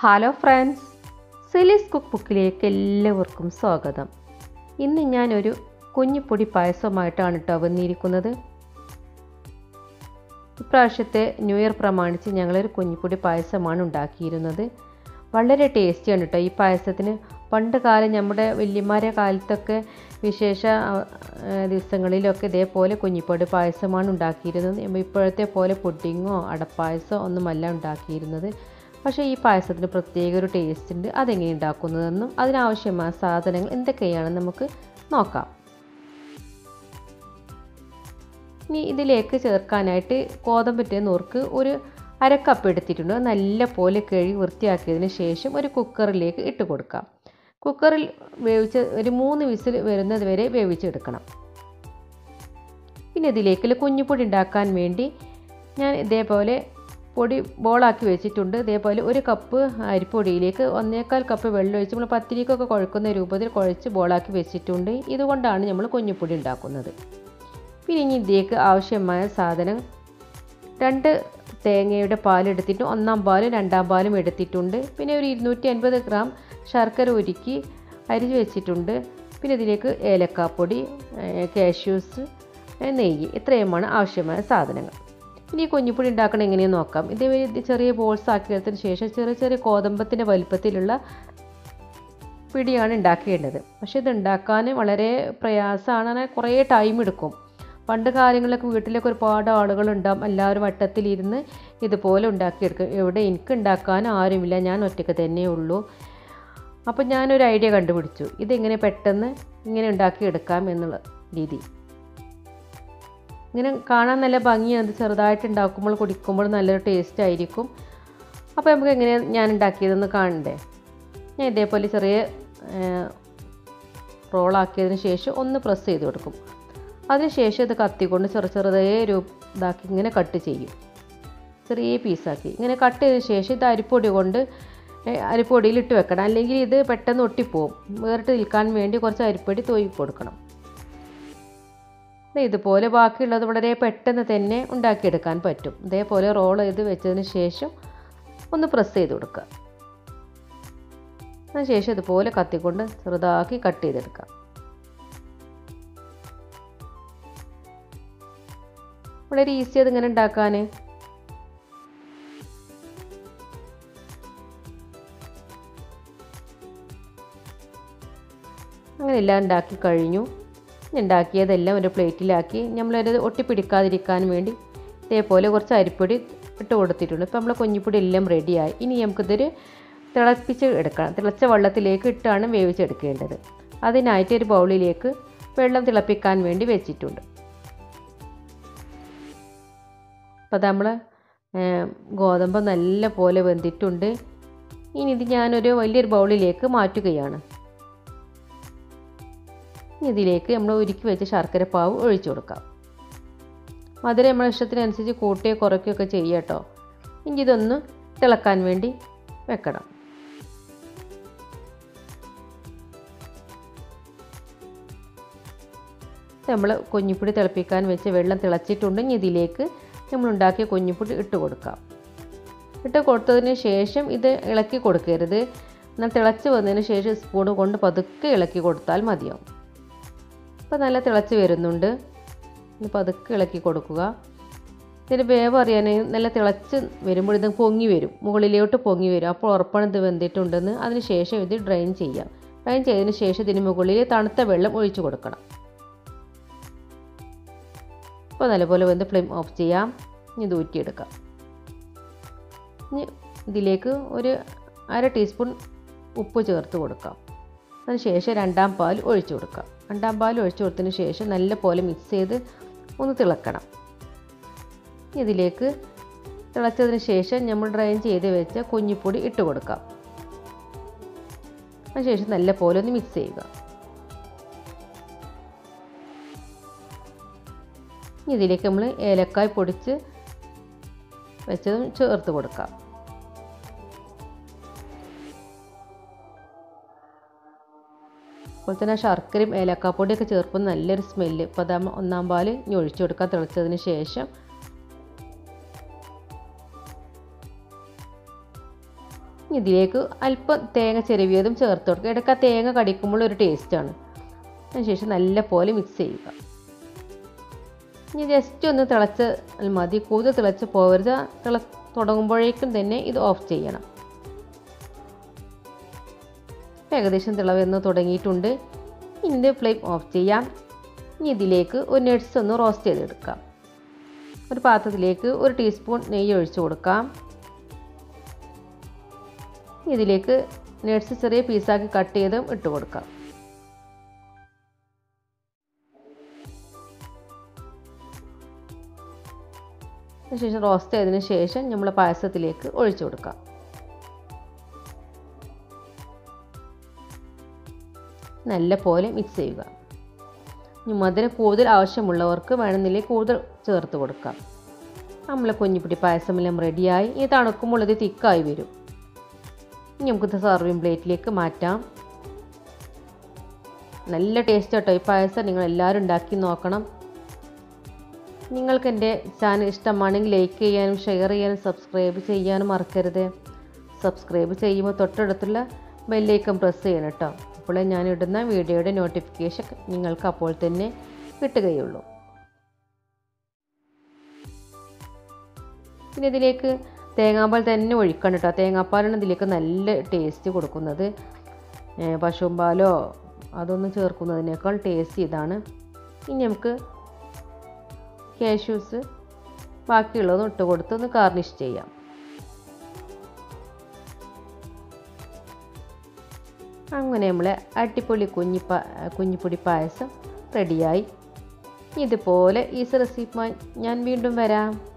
hello friends സിലീസ് cook ബുക്കിലേക്ക് എല്ലാവർക്കും സ്വാഗതം ഇന്ന് ഞാനൊരു കുഞ്ഞിപ്പൊടി പായസമായിട്ടാണ് കേട്ടോ വന്നിരിക്കുന്നത് ഇപ്രാവശ്യത്തെ ന്യൂ ഇയർ പ്രമാണിച്ച് ഞങ്ങളൊരു കുഞ്ഞിപ്പൊടി പായസമാണ് ഉണ്ടാക്കിയിരുന്നത് വളരെ ടേസ്റ്റിയാണ് കേട്ടോ ഈ പായസത്തിന് പണ്ട് കാലം നമ്മുടെ വല്യമാരെ കാലത്തൊക്കെ വിശേഷ ദിവസങ്ങളിലൊക്കെ ഇതേപോലെ കുഞ്ഞിപ്പൊടി പായസമാണ് ഉണ്ടാക്കിയിരുന്നത് ഇപ്പോഴത്തെ പോലെ പുഡിങ്ങോ അടപ്പായസമോ ഒന്നുമല്ല ഉണ്ടാക്കിയിരുന്നത് പക്ഷേ ഈ പായസത്തിന് പ്രത്യേക ഒരു ടേസ്റ്റ് ഉണ്ട് അതെങ്ങനെ ഉണ്ടാക്കുന്നതെന്നും അതിനാവശ്യമായ സാധനങ്ങൾ എന്തൊക്കെയാണെന്ന് നമുക്ക് നോക്കാം ഇനി ഇതിലേക്ക് ചേർക്കാനായിട്ട് ഗോതമ്പറ്റ നൂർക്ക് ഒരു അര കപ്പ് എടുത്തിട്ടുണ്ട് നല്ല പോലെ കഴുകി വൃത്തിയാക്കിയതിന് ശേഷം ഒരു കുക്കറിലേക്ക് ഇട്ട് കൊടുക്കാം കുക്കറിൽ വേവിച്ച് ഒരു മൂന്ന് വിസിൽ വരുന്നത് വരെ വേവിച്ചെടുക്കണം പിന്നെ ഇതിലേക്ക് കുഞ്ഞുപൊടി ഉണ്ടാക്കാൻ വേണ്ടി ഞാൻ ഇതേപോലെ പൊടി ബോളാക്കി വെച്ചിട്ടുണ്ട് ഇതേപോലെ ഒരു കപ്പ് അരിപ്പൊടിയിലേക്ക് ഒന്നേക്കാൽ കപ്പ് വെള്ളം ഒഴിച്ച് നമ്മൾ പത്തിരിക്കൊക്കെ കുഴക്കുന്ന രൂപത്തിൽ കുഴച്ച് ബോളാക്കി വെച്ചിട്ടുണ്ട് ഇതുകൊണ്ടാണ് നമ്മൾ കുഞ്ഞുപ്പൊടി ഉണ്ടാക്കുന്നത് പിന്നെ ഇനി ഇതിലേക്ക് ആവശ്യമായ സാധനം രണ്ട് തേങ്ങയുടെ പാലെടുത്തിട്ട് ഒന്നാം പാലും രണ്ടാം പാലും എടുത്തിട്ടുണ്ട് പിന്നെ ഒരു ഇരുന്നൂറ്റി അൻപത് ഗ്രാം ശർക്കര ഉരുക്കി അരിഞ്ഞ് വെച്ചിട്ടുണ്ട് പിന്നെ ഇതിലേക്ക് ഏലക്കാപ്പൊടി കാഷ്യൂസ് നെയ്യ് ഇത്രയുമാണ് ആവശ്യമായ സാധനങ്ങൾ ഇനി കുഞ്ഞിപ്പൊടി ഉണ്ടാക്കണം എങ്ങനെയെന്ന് നോക്കാം ഇത് ചെറിയ ബോൾസ് ആക്കിയതിന് ശേഷം ചെറിയ ചെറിയ കോതമ്പത്തിൻ്റെ വലുപ്പത്തിലുള്ള പിടിയാണ് ഉണ്ടാക്കേണ്ടത് പക്ഷേ ഇത് ഉണ്ടാക്കാൻ വളരെ പ്രയാസമാണ് കുറേ ടൈം എടുക്കും പണ്ട് കാലങ്ങളിലൊക്കെ വീട്ടിലൊക്കെ ഒരുപാട് ആളുകളുണ്ടാവും എല്ലാവരും വട്ടത്തിലിരുന്ന് ഇതുപോലെ ഉണ്ടാക്കിയെടുക്കും ഇവിടെ എനിക്ക് ഉണ്ടാക്കാൻ ആരുമില്ല ഞാൻ ഒറ്റയ്ക്ക് തന്നെ ഉള്ളൂ അപ്പോൾ ഞാനൊരു ഐഡിയ കണ്ടുപിടിച്ചു ഇതെങ്ങനെ പെട്ടെന്ന് ഇങ്ങനെ ഉണ്ടാക്കിയെടുക്കാം എന്നുള്ള രീതി ഇങ്ങനെ കാണാൻ നല്ല ഭംഗിയാണ് ചെറുതായിട്ട് ഉണ്ടാക്കുമ്പോൾ കുടിക്കുമ്പോൾ നല്ലൊരു ടേസ്റ്റ് ആയിരിക്കും അപ്പോൾ നമുക്ക് എങ്ങനെ ഞാൻ ഉണ്ടാക്കിയതെന്ന് കാണണ്ടേ ഞാൻ ഇതേപോലെ ചെറിയ റോളാക്കിയതിന് ശേഷം ഒന്ന് പ്രസ് ചെയ്ത് കൊടുക്കും അതിനുശേഷം ഇത് കത്തിക്കൊണ്ട് ചെറു ചെറുതേ രൂപ ഇതാക്കി ഇങ്ങനെ കട്ട് ചെയ്യും ചെറിയ പീസാക്കി ഇങ്ങനെ കട്ട് ചെയ്തതിന് ശേഷം ഇത് അരിപ്പൊടി കൊണ്ട് അരിപ്പൊടിയിൽ ഇട്ട് വെക്കണം അല്ലെങ്കിൽ ഇത് പെട്ടെന്ന് ഒട്ടിപ്പോവും വേറിട്ട് നിൽക്കാൻ വേണ്ടി കുറച്ച് അരിപ്പൊടി തൊയ്യി കൊടുക്കണം ഇതുപോലെ ബാക്കിയുള്ളത് വളരെ പെട്ടെന്ന് തന്നെ ഉണ്ടാക്കിയെടുക്കാൻ പറ്റും ഇതേപോലെ റോൾ ചെയ്ത് വെച്ചതിന് ശേഷം ഒന്ന് പ്രസ് ചെയ്ത് കൊടുക്കുക അതിനുശേഷം ഇതുപോലെ കത്തിക്കൊണ്ട് ചെറുതാക്കി കട്ട് ചെയ്തെടുക്കാം വളരെ ഈസി അത് ഇങ്ങനെ ഉണ്ടാക്കാൻ അങ്ങനെ എല്ലാം ഉണ്ടാക്കി കഴിഞ്ഞു ഉണ്ടാക്കിയതെല്ലാം ഒരു പ്ലേറ്റിലാക്കി നമ്മളത് ഒട്ടിപ്പിടിക്കാതിരിക്കാൻ വേണ്ടി ഇതേപോലെ കുറച്ച് അരിപ്പൊടി ഇട്ട് കൊടുത്തിട്ടുണ്ട് ഇപ്പോൾ നമ്മൾ കുഞ്ഞിപ്പൊടി എല്ലാം റെഡിയായി ഇനി നമുക്കിതൊരു തിളപ്പിച്ച് എടുക്കണം തിളച്ച വെള്ളത്തിലേക്ക് ഇട്ടാണ് വേവിച്ചെടുക്കേണ്ടത് അതിനായിട്ട് ഒരു ബൗളിലേക്ക് വെള്ളം തിളപ്പിക്കാൻ വേണ്ടി വെച്ചിട്ടുണ്ട് അപ്പോൾ നമ്മൾ ഗോതമ്പ് നല്ല പോലെ വെന്തിട്ടുണ്ട് ഇനി ഇത് ഞാനൊരു വലിയൊരു ബൗളിലേക്ക് മാറ്റുകയാണ് ഇതിലേക്ക് നമ്മൾ ഉരുക്കി വെച്ച ശർക്കര പാവ് ഒഴിച്ചു കൊടുക്കാം മധുരം നമ്മുടെ ഇഷ്ടത്തിനനുസരിച്ച് കൂട്ടുകയോ കുറയ്ക്കുകയൊക്കെ ചെയ്യുക കേട്ടോ ഇനി ഇതൊന്ന് തിളക്കാൻ വേണ്ടി വെക്കണം നമ്മൾ കുഞ്ഞിപ്പൊടി തിളപ്പിക്കാൻ വെച്ച് വെള്ളം തിളച്ചിട്ടുണ്ടെങ്കിൽ ഇതിലേക്ക് നമ്മൾ ഉണ്ടാക്കിയ കുഞ്ഞിപ്പൊടി ഇട്ട് കൊടുക്കാം ഇട്ട് കൊടുത്തതിന് ശേഷം ഇത് ഇളക്കി കൊടുക്കരുത് എന്നാൽ തിളച്ച് വന്നതിന് ശേഷം സ്പൂൺ കൊണ്ട് പതുക്കെ ഇളക്കി കൊടുത്താൽ മതിയാവും ഇപ്പോൾ നല്ല തിളച്ച് വരുന്നുണ്ട് ഇത് പതുക്കെ ഇളക്കി കൊടുക്കുക ഇതിന് വേവ് അറിയാൻ നല്ല തിളച്ച് വരുമ്പോൾ ഇത് പൊങ്ങി വരും മുകളിലോട്ട് പൊങ്ങി വരും അപ്പോൾ ഉറപ്പാണ് ഇത് വെന്തിട്ടുണ്ടെന്ന് അതിന് ശേഷം ഇത് ഡ്രെയിൻ ചെയ്യാം ഡ്രെയിൻ ചെയ്തതിന് ശേഷം ഇതിന് മുകളിൽ തണുത്ത വെള്ളം ഒഴിച്ചു കൊടുക്കണം അപ്പോൾ നല്ലപോലെ വെന്ത് ഫ്ലെയിം ഓഫ് ചെയ്യാം ഇനി ഇത് ഊറ്റിയെടുക്കാം ഇനി ഇതിലേക്ക് ഒരു അര ടീസ്പൂൺ ഉപ്പ് ചേർത്ത് കൊടുക്കാം അതിന് ശേഷം രണ്ടാം പാൽ ഒഴിച്ചു കൊടുക്കാം രണ്ടാം പാൽ ഒഴിച്ചു കൊടുത്തതിന് ശേഷം നല്ല പോലെ മിക്സ് ചെയ്ത് ഒന്ന് തിളക്കണം ഇതിലേക്ക് തിളച്ചതിന് ശേഷം നമ്മൾ ഡ്രൈൻ ചെയ്ത് വെച്ച കുഞ്ഞിപ്പൊടി ഇട്ട് കൊടുക്കാം അതിനുശേഷം നല്ല പോലെ ഒന്ന് മിക്സ് ചെയ്യുക ഇതിലേക്ക് നമ്മൾ ഏലക്കായ് പൊടിച്ച് വെച്ചതും ചേർത്ത് കൊടുക്കാം അതുപോലെ തന്നെ ശർക്കരയും ഏലക്കാപ്പൊടിയൊക്കെ ചേർക്കുമ്പോൾ നല്ലൊരു സ്മെല്ല് ഇപ്പോൾ അതാ ഒന്നാം പാൽ ഇനി ഒഴിച്ചു കൊടുക്കാൻ തിളച്ചതിന് ശേഷം ഇതിലേക്ക് അല്പം തേങ്ങ ചെരുവിയതും ചേർത്ത് കൊടുക്കുക ഇടയ്ക്ക് ആ തേങ്ങ കടിക്കുമ്പോൾ ഒരു ടേസ്റ്റാണ് അതിനുശേഷം നല്ല പോലെ മിക്സ് ചെയ്യുക ഇനി ജസ്റ്റ് ഒന്ന് തിളച്ച് മതി കൂടുതൽ തിളച്ച് പോകരുത് തിള തുടങ്ങുമ്പോഴേക്കും തന്നെ ഇത് ഓഫ് ചെയ്യണം ഏകദേശം തിളവെന്ന് തുടങ്ങിയിട്ടുണ്ട് ഇനി ഇത് ഫ്ലെയിം ഓഫ് ചെയ്യാം ഇനി ഇതിലേക്ക് ഒരു നട്ട്സ് ഒന്ന് റോസ്റ്റ് ചെയ്തെടുക്കാം ഒരു പാത്രത്തിലേക്ക് ഒരു ടീസ്പൂൺ നെയ്യ് ഒഴിച്ചു കൊടുക്കാം ഇതിലേക്ക് നട്ട്സ് ചെറിയ പീസാക്കി കട്ട് ചെയ്തും ഇട്ട് കൊടുക്കാം അതിനുശേഷം റോസ്റ്റ് ചെയ്തതിന് ശേഷം നമ്മൾ പായസത്തിലേക്ക് ഒഴിച്ചു കൊടുക്കാം നല്ല പോലെ മിക്സ് ചെയ്യുക ഇനി മധുരം കൂടുതൽ ആവശ്യമുള്ളവർക്ക് വേണമെന്നില്ലെങ്കിൽ കൂടുതൽ ചേർത്ത് കൊടുക്കാം നമ്മളെ കുഞ്ഞിപ്പിടി പായസമെല്ലാം റെഡിയായി ഇനി തണുക്കുമ്പോൾ ഇത് തിക്കായി വരും ഇനി നമുക്കിത് സർവിങ് പ്ലേറ്റിലേക്ക് മാറ്റാം നല്ല ടേസ്റ്റ് കേട്ടോ ഈ പായസം നിങ്ങൾ എല്ലാവരും ഉണ്ടാക്കി നോക്കണം നിങ്ങൾക്ക് എൻ്റെ ചാനൽ ഇഷ്ടമാണെങ്കിൽ ലൈക്ക് ചെയ്യാനും ഷെയർ ചെയ്യാനും സബ്സ്ക്രൈബ് ചെയ്യാനും മറക്കരുത് സബ്സ്ക്രൈബ് ചെയ്യുമ്പോൾ തൊട്ടടുത്തുള്ള ബെല്ലൈക്കൺ പ്രസ് ചെയ്യണം കേട്ടോ അപ്പോൾ ഞാൻ ഇടുന്ന വീഡിയോയുടെ നോട്ടിഫിക്കേഷൻ നിങ്ങൾക്ക് അപ്പോൾ തന്നെ കിട്ടുകയുള്ളൂ പിന്നെ ഇതിലേക്ക് തേങ്ങാപ്പാൽ തന്നെ ഒഴിക്കണം കേട്ടോ തേങ്ങാപ്പാലാണ് ഇതിലേക്ക് നല്ല ടേസ്റ്റ് കൊടുക്കുന്നത് പശുവും പാലോ അതൊന്നും ചേർക്കുന്നതിനേക്കാൾ ടേസ്റ്റ് ഇതാണ് ഇനി നമുക്ക് കാഷ്യൂസ് ബാക്കിയുള്ളതും ഇട്ട് കൊടുത്ത് ഒന്ന് ഗാർണിഷ് ചെയ്യാം അങ്ങനെ നമ്മളെ അടിപൊളി കുഞ്ഞിപ്പ കുഞ്ഞിപ്പൊടി പായസം റെഡിയായി ഇതുപോലെ ഈ റെസിപ്പി ഞാൻ വീണ്ടും വരാം